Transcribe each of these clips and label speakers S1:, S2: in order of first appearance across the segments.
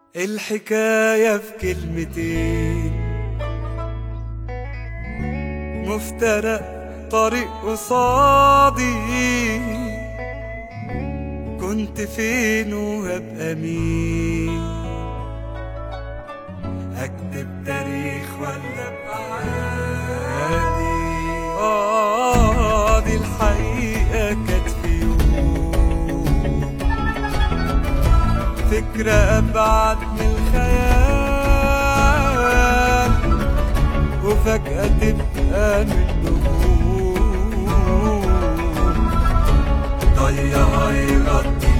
S1: الحكاية في كلمتين مفترق طريق قصادي كنت فين وهبقى مين اكتب تاريخ ولا ابقى عادي اه دي الحقيقة كانت في يوم فكرة أبعد من الخيال وفجأة تبقى من النجوم ضيع يغطي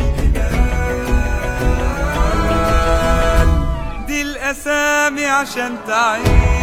S1: الجبال دي الأسامي عشان تعيش